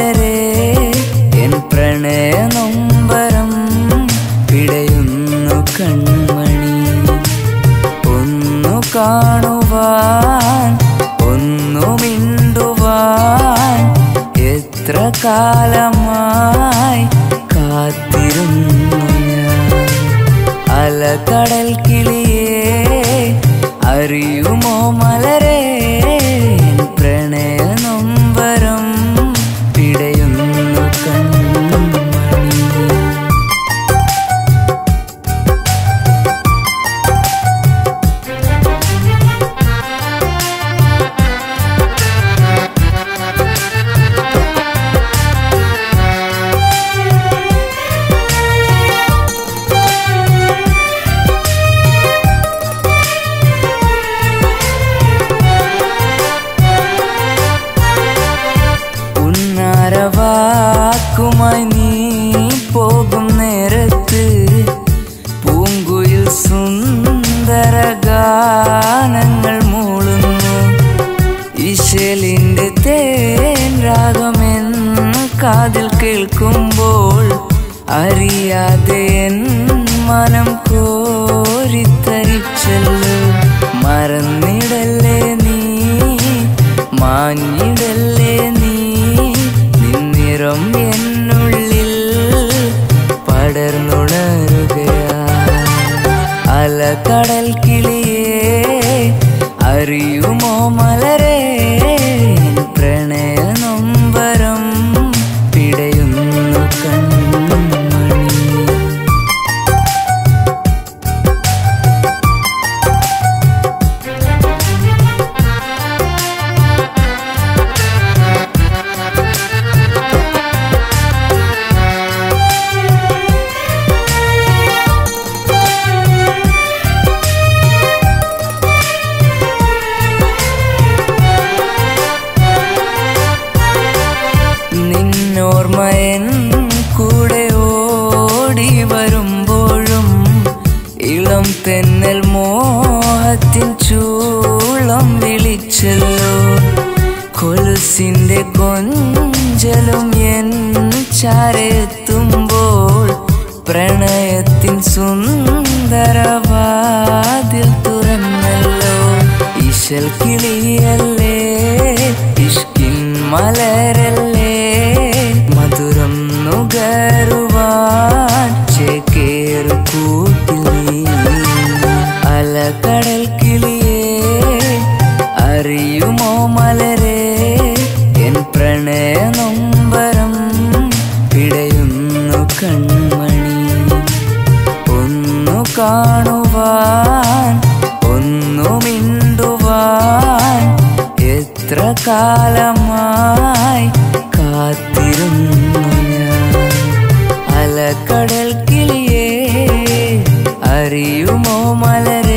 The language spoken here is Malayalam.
മലരെ എൻ പ്രണയ നൊമ്പരം പിടയുന്നു കൺമണി ഒന്നു കാണുവാൻ ഒന്നു മിണ്ടുവാൻ എത്ര കാലമായി കാത്തിരുന്നു ഞാൻ അലകടൽ കിളിയേ അറിയുമോ മലരെ എൻ പ്രണയ നൊമ്പരം പിടയുന്നു കൺമണി ഉന്നാരവാക്കുമായി നീ പോകും നേരത്ത് പൂങ്കുയിൽ സുന്ദര ഗാനങ്ങൾ മൂളുന്നു ഈശലിന്റെ തേൻ രാഗമെന്ന് കാതിൽ കേൾക്കുമ്പോൾ അറിയാതെ എൻ മനം കോരിത്തരിച്ചല്ലോ മറന്നിടല്ലേ നീ മാഞ്ഞിടല്ലേ നീ നിന്നിറം എന്നുള്ളിൽ പടർന്നുണരുകയാ അലകടൽ കിളിയേ അറിയുമോ മലരെ എൻ പ്രണയ നൊമ്പരം പിടയുന്നു കൺമണി നിന്നോർമ്മയൻ കൂടെ ഓടി വരുമ്പോഴും ഇളം തെന്നൽ മോഹത്തിൻ ചൂളം വിളിച്ചല്ലോ കൊലുസിന്റെ കൊഞ്ചലും എൻ ചാരെത്തുമ്പോൾ പ്രണയത്തിൻ സുന്ദരവാതിൽ തുറന്നല്ലോ ഇശൽ കിളിയല്ലേ ഇഷ്കിൻ മലരല്ലേ മധുരം നുകരുവാൻ ചേക്കേറു കൂട്ടിൽ നീ അലകടൽ കിളിയേ അറിയുമോ മലരെ എൻ പ്രണയ നൊമ്പരം പിടയുന്നു കൺമണി ഒന്നു കാണുവാൻ ഒന്നു മിണ്ടുവാൻ എത്ര കാലമായി കാത്തിരുന്നു ഞാൻ അലകടൽ കിളിയേ അറിയുമോ മലരെ